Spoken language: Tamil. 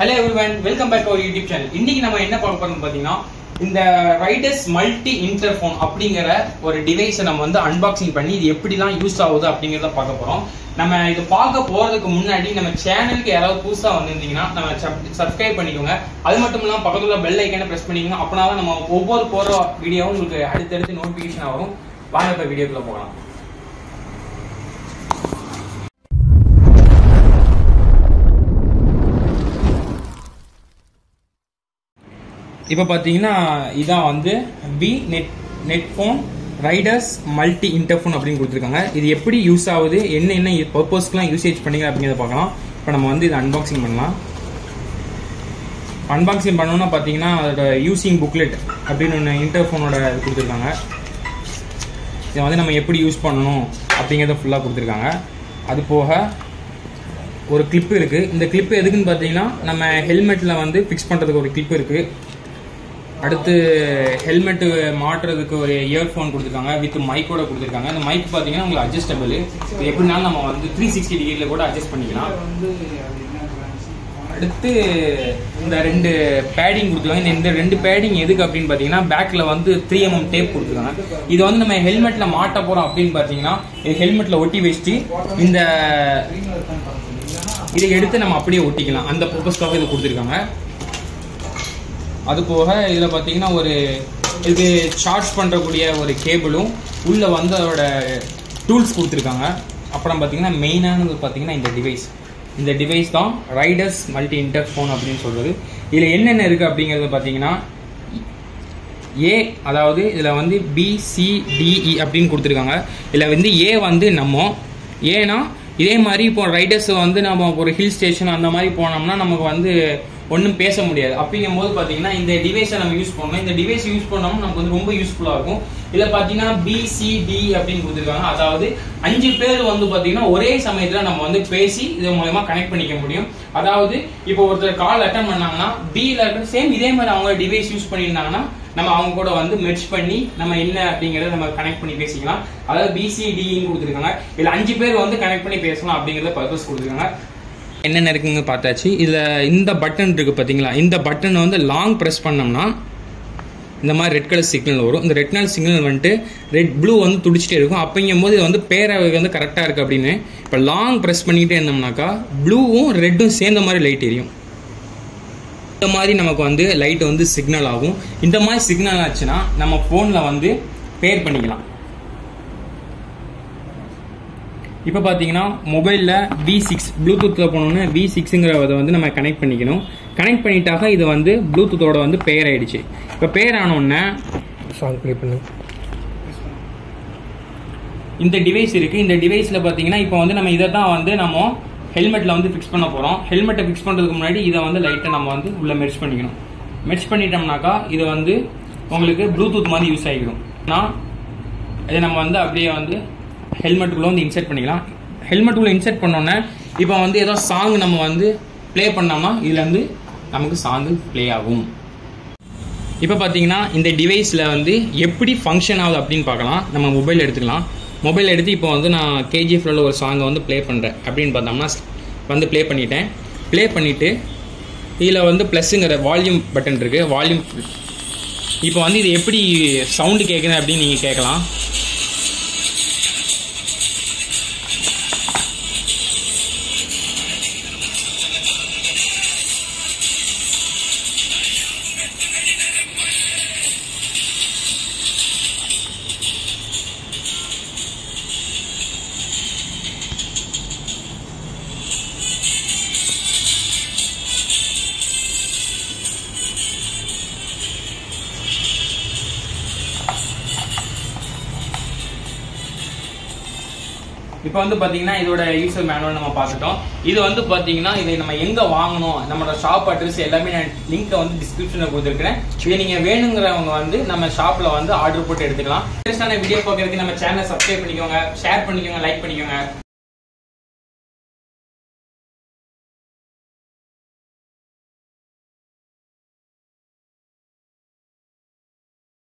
hello everyone welcome back our YouTube channel இன்னைக்கு நம்ம என்ன பார்க்க போறோம் பாத்தீங்கன்னா இந்த ரைடர்ஸ் மல்டி இன்டர்ஃபோன் அப்படிங்கிற ஒரு டிவைஸை நம்ம வந்து அன்பாக்சிங் பண்ணி இது எப்படிலாம் யூஸ் ஆகுது அப்படிங்கிறத பார்க்க போறோம் நம்ம இது பார்க்க போறதுக்கு முன்னாடி நம்ம சேனலுக்கு யாராவது புதுசா வந்திருந்தீங்கன்னா நம்ம சப்ஸ்கிரைப் பண்ணிக்கோங்க அது மட்டும் இல்லாம பக்கத்துல பெல் ஐக்கனை பிரஸ் பண்ணிக்கோங்க அப்படின்னா தான் நம்ம ஒவ்வொரு போற வீடியோவும் உங்களுக்கு அடுத்தடுத்து நோட்டிபிகேஷன் ஆகும் வாங்க இப்ப வீடியோக்குள்ள போகலாம் இப்போ பார்த்தீங்கன்னா இதான் வந்து V net net phone riders multi interphone அப்படின்னு கொடுத்துருக்காங்க இது எப்படி யூஸ் ஆகுது என்ன என்ன பர்பஸ்க்குலாம் யூசேஜ் பண்ணீங்க அப்படிங்கிறத பார்க்கலாம் இப்போ நம்ம வந்து இதை அன்பாக்சிங் பண்ணலாம் அன்பாக்சிங் பண்ணோம்னா பார்த்தீங்கன்னா அதோட யூசிங் புக்லெட் அப்படின்னு ஒன்று இன்டர்ஃபோனோட இது கொடுத்துருக்காங்க இதை வந்து நம்ம எப்படி யூஸ் பண்ணணும் அப்படிங்கிறத ஃபுல்லாக கொடுத்துருக்காங்க அது போக ஒரு கிளிப் இருக்குது இந்த கிளிப் எதுக்குன்னு பார்த்தீங்கன்னா நம்ம ஹெல்மெட்டில் வந்து ஃபிக்ஸ் பண்ணுறதுக்கு ஒரு கிளிப் இருக்குது அடுத்து ஹெல்மெட் மாட்டுறதுக்கு ஒரு இயர்ஃபோன் கொடுத்துருக்காங்க வித் மைக்கோட கொடுத்துருக்காங்க இந்த மைக் பார்த்தீங்கன்னா உங்களுக்கு அட்ஜஸ்டபிள் இது எப்படினாலும் நம்ம வந்து த்ரீ சிக்ஸ்டி டிகிரியில் கூட அட்ஜஸ்ட் பண்ணிக்கலாம் அடுத்து இந்த ரெண்டு பேடிங் கொடுத்துருக்காங்க இந்த- இந்த ரெண்டு பேடிங் எதுக்கு அப்படின்னு பார்த்தீங்கன்னா பேக்கில் வந்து த்ரீ எம்எம் டேப் கொடுத்துருக்காங்க இது வந்து நம்ம ஹெல்மெட்டில் மாட்ட போகிறோம் அப்படின்னு பார்த்தீங்கன்னா இது ஹெல்மெட்டில் ஒட்டி வச்சுட்டு இந்த இதை எடுத்து நம்ம அப்படியே ஒட்டிக்கலாம் அந்த பர்பஸ்க்காக இது கொடுத்துருக்காங்க அது போக இதில் பார்த்தீங்கன்னா ஒரு இது சார்ஜ் பண்ணுறக்கூடிய ஒரு கேபிளும் உள்ளே வந்து அதோட டூல்ஸ் கொடுத்துருக்காங்க அப்புறம் பார்த்தீங்கன்னா மெயினானது பார்த்தீங்கன்னா இந்த டிவைஸ் இந்த டிவைஸ் தான் ரைடர்ஸ் மல்டி இன்டர்ஃபோன் அப்படின்னு சொல்கிறது இதில் என்னென்ன இருக்குது அப்படிங்கிறது பார்த்தீங்கன்னா ஏ அதாவது இதில் வந்து பிசிடிஇ அப்படின்னு கொடுத்துருக்காங்க இதில் வந்து ஏ வந்து நம்ம ஏன்னா இதே மாதிரி இப்போ ரைடர்ஸ் வந்து நம்ம ஒரு ஹில் ஸ்டேஷன் அந்த மாதிரி போனோம்னா நமக்கு வந்து ஒன்றும் பேச முடியாது அப்படிங்கும் போது பார்த்தீங்கன்னா இந்த டிவைஸை நம்ம யூஸ் பண்ணணும் இந்த டிவைஸ் யூஸ் பண்ணோம்னா நமக்கு வந்து ரொம்ப யூஸ்ஃபுல்லாக இருக்கும் இதில் பார்த்தீங்கன்னா பிசிடி அப்படின்னு கொடுத்துருக்காங்க அதாவது அஞ்சு பேர் வந்து பார்த்தீங்கன்னா ஒரே சமயத்தில் நம்ம வந்து பேசி இது மூலயமா கனெக்ட் பண்ணிக்க முடியும் அதாவது இப்போ ஒருத்தர் கால் அட்டன் பண்ணாங்கன்னா பியில் இருக்க சேம் இதே மாதிரி அவங்க டிவைஸ் யூஸ் பண்ணியிருந்தாங்கன்னா நம்ம அவங்க கூட வந்து மெர்ஜ் பண்ணி நம்ம என்ன அப்படிங்கறத நம்ம கனெக்ட் பண்ணி பேசிக்கலாம் அதாவது பிசிடின்னு கொடுத்துருக்காங்க இதுல அஞ்சு பேர் வந்து கனெக்ட் பண்ணி பேசலாம் அப்படிங்கறத பர்பஸ் கொடுத்துருக்காங்க என்னென்ன இருக்குங்க பார்த்தாச்சு இதுல இந்த பட்டன் இருக்கு பாத்தீங்களா இந்த பட்டன் வந்து லாங் பிரஸ் பண்ணோம்னா இந்த மாதிரி ரெட் கலர் சிக்னல் வரும் இந்த ரெட் கலர் சிக்னல் வந்துட்டு ரெட் ப்ளூ வந்து துடிச்சிட்டே இருக்கும் அப்படிங்கும் போது இது வந்து பேரவை வந்து கரெக்டாக இருக்குது அப்படின்னு இப்போ லாங் ப்ரெஸ் பண்ணிக்கிட்டே இருந்தோம்னாக்கா ப்ளூவும் ரெட்டும் சேர்ந்த மாதிரி லைட் எரியும் இந்த மாதிரி நமக்கு வந்து லைட் வந்து சிக்னல் ஆகும் இந்த மாதிரி சிக்னல் ஆச்சுன்னா நம்ம ஃபோனில் வந்து பேர் பண்ணிக்கலாம் இப்போ பார்த்தீங்கன்னா மொபைலில் வி சிக்ஸ் ப்ளூடூத்தில் போனோம்னா வி சிக்ஸுங்கிறத வந்து நம்ம கனெக்ட் பண்ணிக்கணும் கனெக்ட் பண்ணிட்டாக இது வந்து ப்ளூடூத்தோட வந்து பேர் ஆயிடுச்சு இப்போ பேர் ஆனோடனே சாங் ப்ளே பண்ணு இந்த டிவைஸ் இருக்கு இந்த டிவைஸ்ல பாத்தீங்கன்னா இப்போ வந்து நம்ம இதை தான் வந்து நம்ம ஹெல்மெட்ல வந்து ஃபிக்ஸ் பண்ண போறோம் ஹெல்மெட்டை ஃபிக்ஸ் பண்றதுக்கு முன்னாடி இதை வந்து லைட்டை நம்ம வந்து உள்ள மெர்ச் பண்ணிக்கணும் மெர்ச் பண்ணிட்டோம்னாக்கா இது வந்து உங்களுக்கு ப்ளூடூத் மாதிரி யூஸ் ஆகிடும் நான் இதை நம்ம வந்து அப்படியே வந்து ஹெல்மெட்டுக்குள்ள வந்து இன்செர்ட் பண்ணிக்கலாம் ஹெல்மெட்டுக்குள்ள இன்செர்ட் பண்ணோன்னே இப்போ வந்து ஏதோ சாங் நம்ம வந்து ப்ளே பண்ணோம்னா இதுல இருந்து நமக்கு சாங்கு ப்ளே ஆகும் இப்போ பார்த்தீங்கன்னா இந்த டிவைஸில் வந்து எப்படி ஃபங்க்ஷன் ஆகுது அப்படின்னு பார்க்கலாம் நம்ம மொபைல் எடுத்துக்கலாம் மொபைல் எடுத்து இப்போ வந்து நான் கேஜிஎஃப்ல உள்ள ஒரு சாங்கை வந்து ப்ளே பண்ணுறேன் அப்படின்னு பார்த்தோம்னா வந்து ப்ளே பண்ணிட்டேன் ப்ளே பண்ணிவிட்டு இதில் வந்து ப்ளஸ்ஸுங்கிற வால்யூம் பட்டன் இருக்குது வால்யூம் இப்போ வந்து இது எப்படி சவுண்டு கேட்குது அப்படின்னு நீங்கள் கேட்கலாம் இப்போ வந்து பாத்தீங்கன்னா இதோட யூசர் மேனுவல் நம்ம பார்த்துட்டோம் இது வந்து பாத்தீங்கன்னா இதை நம்ம எங்க வாங்கணும் நம்மளோட ஷாப் அட்ரஸ் எல்லாமே நான் லிங்க் வந்து டிஸ்கிரிப்ஷன்ல கொடுத்துருக்கேன் இதை நீங்க வேணுங்கிறவங்க வந்து நம்ம ஷாப்ல வந்து ஆர்டர் போட்டு எடுத்துக்கலாம் இன்ட்ரெஸ்டான வீடியோ பார்க்கறதுக்கு நம்ம சேனல் சப்ஸ்கிரைப் பண்ணிக்கோங்க ஷேர் பண்ணிக்கோங்க லைக் பண்ணிக்கோங்க